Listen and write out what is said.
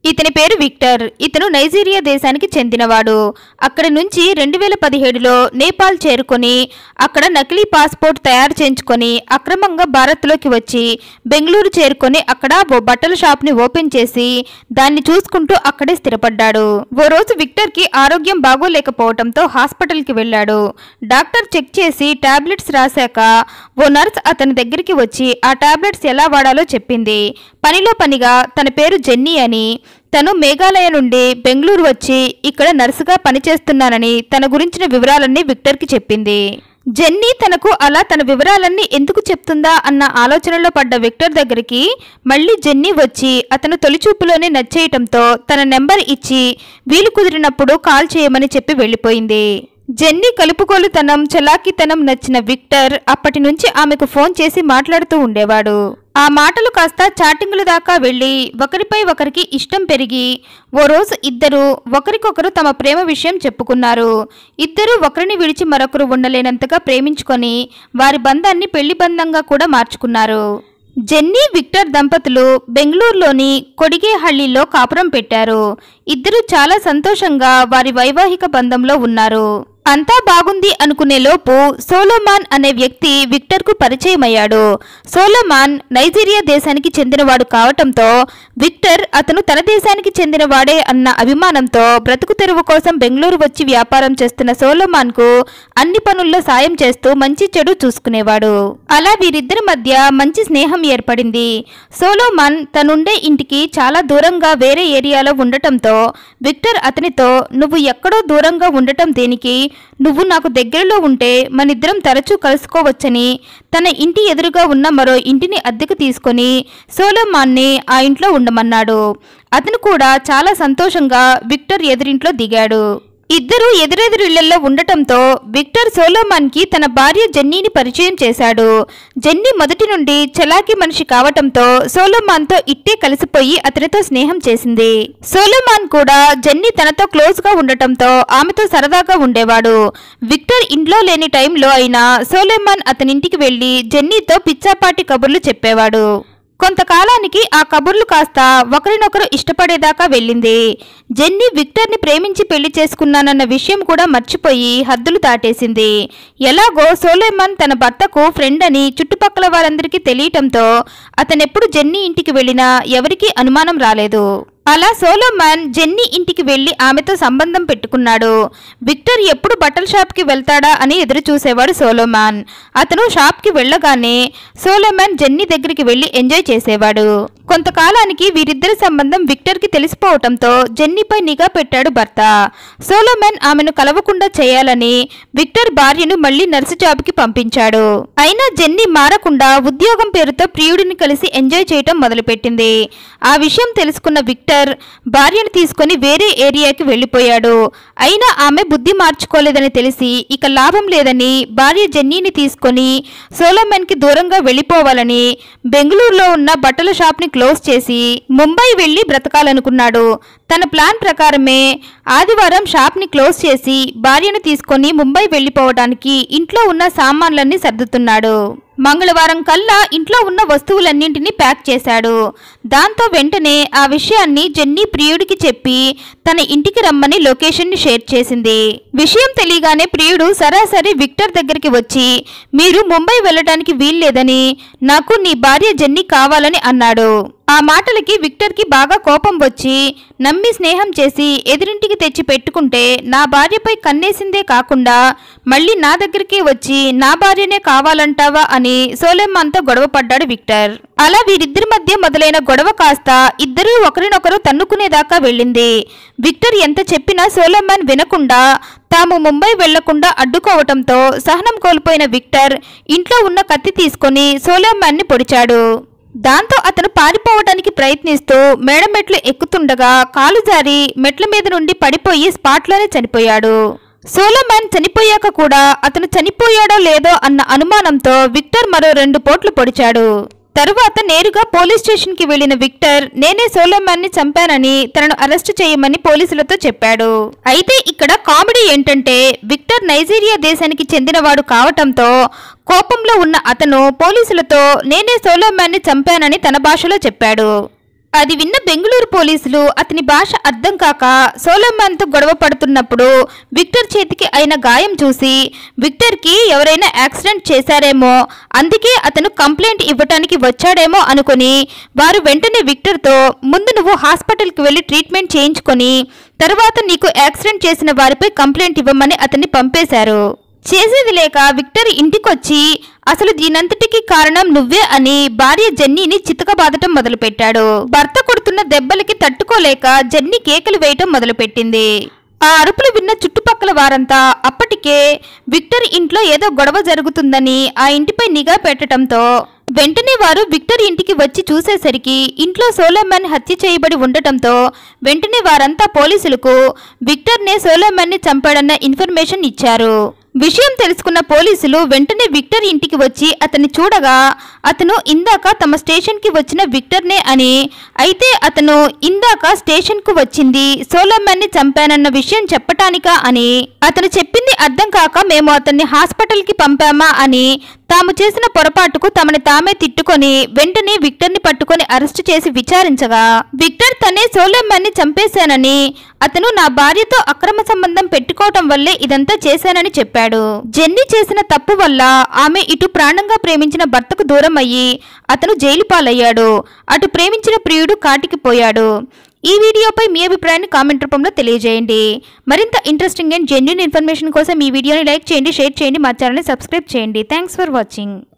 ఇతని పేరు విక్టర్ ఇతను నైజీరియా దేశానికి చెందినవాడు అక్కడి నుంచి రెండు వేల పదిహేడులో నేపాల్ చేరుకొని అక్కడ నకిలీ పాస్పోర్ట్ తయారు చేయించుకొని అక్రమంగా భారత్లోకి వచ్చి బెంగళూరు చేరుకొని అక్కడ ఓ బట్టల షాప్ని ఓపెన్ చేసి దాన్ని చూసుకుంటూ అక్కడే స్థిరపడ్డాడు ఓ రోజు విక్టర్కి ఆరోగ్యం బాగోలేకపోవడంతో హాస్పిటల్కి వెళ్ళాడు డాక్టర్ చెక్ చేసి టాబ్లెట్స్ రాశాక ఓ నర్స్ అతని దగ్గరికి వచ్చి ఆ టాబ్లెట్స్ ఎలా వాడాలో చెప్పింది పనిలో పనిగా తన పేరు జెన్నీ అని తను మేఘాలయ నుండి బెంగళూరు వచ్చి ఇక్కడ నర్సుగా పనిచేస్తున్నానని తన గురించిన వివరాలన్నీ విక్టర్కి చెప్పింది జెన్నీ తనకు అలా తన వివరాలన్నీ ఎందుకు చెప్తుందా అన్న ఆలోచనలో పడ్డ విక్టర్ దగ్గరికి మళ్ళీ జెన్నీ వచ్చి అతను తొలిచూపులోనే నచ్చేయటంతో తన నెంబర్ ఇచ్చి వీలు కుదిరినప్పుడు కాల్ చేయమని చెప్పి వెళ్ళిపోయింది జెన్నీ కలుపుకోలుతనం చలాకీతనం నచ్చిన విక్టర్ అప్పటి నుంచి ఆమెకు ఫోన్ చేసి మాట్లాడుతూ ఉండేవాడు ఆ మాటలు కాస్త చాటింగుల దాకా వెళ్ళి ఒకరిపై ఒకరికి ఇష్టం పెరిగి ఓ రోజు ఇద్దరు ఒకరికొకరు తమ ప్రేమ విషయం చెప్పుకున్నారు ఇద్దరు ఒకరిని విడిచి మరొకరు ఉండలేనంతగా ప్రేమించుకొని వారి బంధాన్ని పెళ్లి బంధంగా కూడా మార్చుకున్నారు జెన్నీ విక్టర్ దంపతులు బెంగళూరులోని కొడిగేహಳ್ಳಿలో కాపురం పెట్టారు ఇద్దరు చాలా సంతోషంగా వారి వైవాహిక బంధంలో ఉన్నారు అంతా బాగుంది అనుకునే లోపు సోలోమాన్ అనే వ్యక్తి విక్టర్కు పరిచయమయ్యాడు సోలోమాన్ నైజీరియా దేశానికి చెందినవాడు కావటంతో విక్టర్ అతను తన దేశానికి చెందినవాడే అన్న అభిమానంతో బ్రతుకు తెరువు కోసం బెంగళూరు వచ్చి వ్యాపారం చేస్తున్న సోలోమాన్కు అన్ని పనుల్లో సాయం చేస్తూ మంచి చెడు చూసుకునేవాడు అలా వీరిద్దరి మధ్య మంచి స్నేహం ఏర్పడింది సోలోమాన్ తనుండే ఇంటికి చాలా దూరంగా వేరే ఏరియాలో ఉండటంతో విక్టర్ అతనితో నువ్వు ఎక్కడో దూరంగా ఉండటం దేనికి నువ్వు నాకు దగ్గరలో ఉంటే మనిద్దరం తరచూ కలుసుకోవచ్చని తన ఇంటి ఎదురుగా ఉన్న మరో ఇంటిని అద్దెకు తీసుకొని సోలోమాన్ని ఆ ఇంట్లో ఉండమన్నాడు అతను కూడా చాలా సంతోషంగా విక్టర్ ఎదురింట్లో దిగాడు ఇద్దరు ఎదురెదురు ఇళ్లలో ఉండటంతో విక్టర్ సోలోమాన్కి తన భార్య జెన్నీని పరిచయం చేశాడు జెన్నీ మొదటి నుండి చలాకీ మనిషి కావటంతో సోలోమాన్తో ఇట్టే కలిసిపోయి అతనితో స్నేహం చేసింది సోలోమాన్ కూడా జెన్నీ తనతో క్లోజ్ గా ఉండటంతో ఆమెతో సరదాగా ఉండేవాడు విక్టర్ ఇంట్లో లేని టైంలో అయినా సోలోమాన్ అతనింటికి వెళ్లి జెన్నీతో పిచ్చాపాటి కబుర్లు చెప్పేవాడు కొంతకాలానికి ఆ కబుర్లు కాస్త ఒకరినొకరు ఇష్టపడేదాకా వెళ్ళింది జెన్నీ విక్టర్ని ప్రేమించి పెళ్లి చేసుకున్నానన్న విషయం కూడా మర్చిపోయి హద్దులు దాటేసింది ఎలాగో సోలేమాన్ తన భర్తకు ఫ్రెండ్ అని చుట్టుపక్కల వారందరికీ తెలియటంతో అతనెప్పుడు జెన్నీ ఇంటికి వెళ్ళినా ఎవరికీ అనుమానం రాలేదు అలా సోలోమాన్ జెన్నీ ఇంటికి వెళ్లి ఆమెతో సంబంధం పెట్టుకున్నాడు విక్టర్ ఎప్పుడు బట్టల షాప్కి వెళ్తాడా అని ఎదురు చూసేవాడు సోలోమాన్ అతను షాప్కి వెళ్ళగానే సోలోమాన్ జెన్నీ దగ్గరికి వెళ్లి ఎంజాయ్ చేసేవాడు కొంతకాలానికి వీరిద్దరి సంబంధం విక్టర్కి తెలిసిపోవటంతో జెన్నీపై నిఘా పెట్టాడు భర్త సోలోమాన్ ఆమెను కలవకుండా చేయాలని విక్టర్ భార్యను మళ్లీ నర్సు జాబ్కి పంపించాడు అయినా జెన్నీ మారకుండా ఉద్యోగం పేరుతో ప్రియుడిని కలిసి ఎంజాయ్ చేయటం మొదలుపెట్టింది ఆ విషయం తెలుసుకున్న విక్టర్ భార్యను తీసుకొని వేరే ఏరియాకి వెళ్ళిపోయాడు అయినా ఆమె బుద్ధి మార్చుకోలేదని తెలిసి ఇక లాభం లేదని భార్య జెన్నీని తీసుకొని సోలోమెన్కి దూరంగా వెళ్ళిపోవాలని బెంగళూరులో ఉన్న బట్టల షాప్ని క్లోజ్ చేసి ముంబై వెళ్ళి బ్రతకాలనుకున్నాడు తన ప్లాన్ ప్రకారమే ఆదివారం షాప్ని క్లోజ్ చేసి భార్యను తీసుకొని ముంబై వెళ్ళిపోవడానికి ఇంట్లో ఉన్న సామాన్లన్నీ సర్దుతున్నాడు మంగళవారం కల్లా ఇంట్లో ఉన్న వస్తువులన్నింటినీ ప్యాక్ చేశాడు దాంతో వెంటనే ఆ విషయాన్ని జెన్నీ ప్రియుడికి చెప్పి తన ఇంటికి రమ్మని లొకేషన్ని షేర్ చేసింది విషయం తెలియగానే ప్రియుడు సరాసరి విక్టర్ దగ్గరికి వచ్చి మీరు ముంబై వెళ్ళడానికి వీల్లేదని నాకు నీ భార్య జెన్నీ కావాలని అన్నాడు ఆ మాటలకి విక్టర్కి బాగా కోపం వచ్చి నమ్మి స్నేహం చేసి ఎదురింటికి తెచ్చి పెట్టుకుంటే నా భార్యపై కన్నేసిందే కాకుండా మళ్ళీ నా దగ్గరికి వచ్చి నా భార్యనే కావాలంటావా అని సోలెమ్మాన్తో గొడవ పడ్డాడు విక్టర్ అలా వీరిద్దరి మధ్య మొదలైన గొడవ కాస్త ఇద్దరూ ఒకరినొకరు తన్నుకునేదాకా వెళ్ళింది విక్టర్ ఎంత చెప్పినా సోలెమ్మాన్ వినకుండా తాము ముంబై వెళ్లకుండా అడ్డుకోవటంతో సహనం కోల్పోయిన విక్టర్ ఇంట్లో ఉన్న కత్తి తీసుకొని సోలెమ్మాన్ని పొడిచాడు దాంతో అతను పారిపోవడానికి ప్రయత్నిస్తూ మేడ మెట్లు ఎక్కుతుండగా కాలు జారి మెట్ల మీద నుండి పడిపోయి స్పాట్లోనే చనిపోయాడు సోలోమాన్ చనిపోయాక కూడా అతను చనిపోయాడో లేదో అన్న అనుమానంతో విక్టర్ మరో రెండు పోట్లు పొడిచాడు తరువాత నేరుగా పోలీస్ స్టేషన్కి వెళ్లిన విక్టర్ నేనే సోలోమాన్ని చంపానని తనను అరెస్టు చేయమని పోలీసులతో చెప్పాడు అయితే ఇక్కడ కామెడీ ఏంటంటే విక్టర్ నైజీరియా దేశానికి చెందినవాడు కావటంతో కోపంలో ఉన్న అతను పోలీసులతో నేనే సోలోమాన్ని చంపానని తన భాషలో చెప్పాడు అది విన్న బెంగళూరు పోలీసులు అతని భాష అర్థం కాక సోలోమాన్తో గొడవ పడుతున్నప్పుడు విక్టర్ చేతికి అయిన గాయం చూసి విక్టర్కి ఎవరైనా యాక్సిడెంట్ చేశారేమో అందుకే అతను కంప్లైంట్ ఇవ్వటానికి వచ్చాడేమో అనుకుని వారు వెంటనే విక్టర్తో ముందు నువ్వు హాస్పిటల్కి వెళ్ళి ట్రీట్మెంట్ చేయించుకొని తర్వాత నీకు యాక్సిడెంట్ చేసిన వారిపై కంప్లైంట్ ఇవ్వమని అతన్ని పంపేశారు చేసేది లేక విక్టర్ ఇంటికొచ్చి అసలు దీనంతటికి కారణం నువ్వే అని భార్య జెన్నీని చితకబాదటం మొదలుపెట్టాడు భర్త కొడుతున్న దెబ్బలకి తట్టుకోలేక జెన్నీ కేకలు వేయటం మొదలుపెట్టింది ఆ అరుపులు విన్న చుట్టుపక్కల వారంతా అప్పటికే విక్టర్ ఇంట్లో ఏదో గొడవ జరుగుతుందని ఆ ఇంటిపై నిఘా పెట్టడంతో వెంటనే వారు విక్టర్ ఇంటికి వచ్చి చూసేసరికి ఇంట్లో సోలోమన్ హత్య చేయబడి ఉండటంతో వెంటనే వారంతా పోలీసులకు విక్టర్నే సోలోమన్ని చంపాడన్న ఇన్ఫర్మేషన్ ఇచ్చారు విషయం తెలుసుకున్న పోలీసులు వెంటనే విక్టర్ ఇంటికి వచ్చి అతన్ని చూడగా అతను ఇందాక తమ స్టేషన్కి వచ్చిన విక్టర్నే అని అయితే అతను ఇందాక స్టేషన్కు వచ్చింది సోలోమన్ని చంపానన్న విషయం చెప్పటానికా అని అతను చెప్పింది అర్థం కాక మేము అతన్ని హాస్పిటల్కి పంపామా అని తాము చేసిన పొరపాటుకు తమని తామే తిట్టుకొని వెంటనే విక్టర్ని పట్టుకొని అరెస్టు చేసి విచారించగా విక్టర్ తనే సోలేమ్మని చంపేశానని అతను నా భార్యతో అక్రమ సంబంధం పెట్టుకోవటం వల్లే ఇదంతా చేశానని చెప్పాడు జెన్నీ చేసిన తప్పు వల్ల ఆమె ఇటు ప్రాణంగా ప్రేమించిన భర్తకు దూరం అయ్యి అతను జైలు పాలయ్యాడు అటు ప్రేమించిన ప్రియుడు కాటికి పోయాడు ఈ వీడియోపై మీ అభిప్రాయాన్ని కామెంట్ రూపంలో తెలియజేయండి మరింత ఇంట్రెస్టింగ్ అండ్ జెన్యున్ ఇన్ఫర్మేషన్ కోసం ఈ వీడియోని లైక్ చేయండి షేర్ చేయండి మా ఛానల్ని సబ్స్క్రైబ్ చేయండి థ్యాంక్స్ ఫర్ వాచింగ్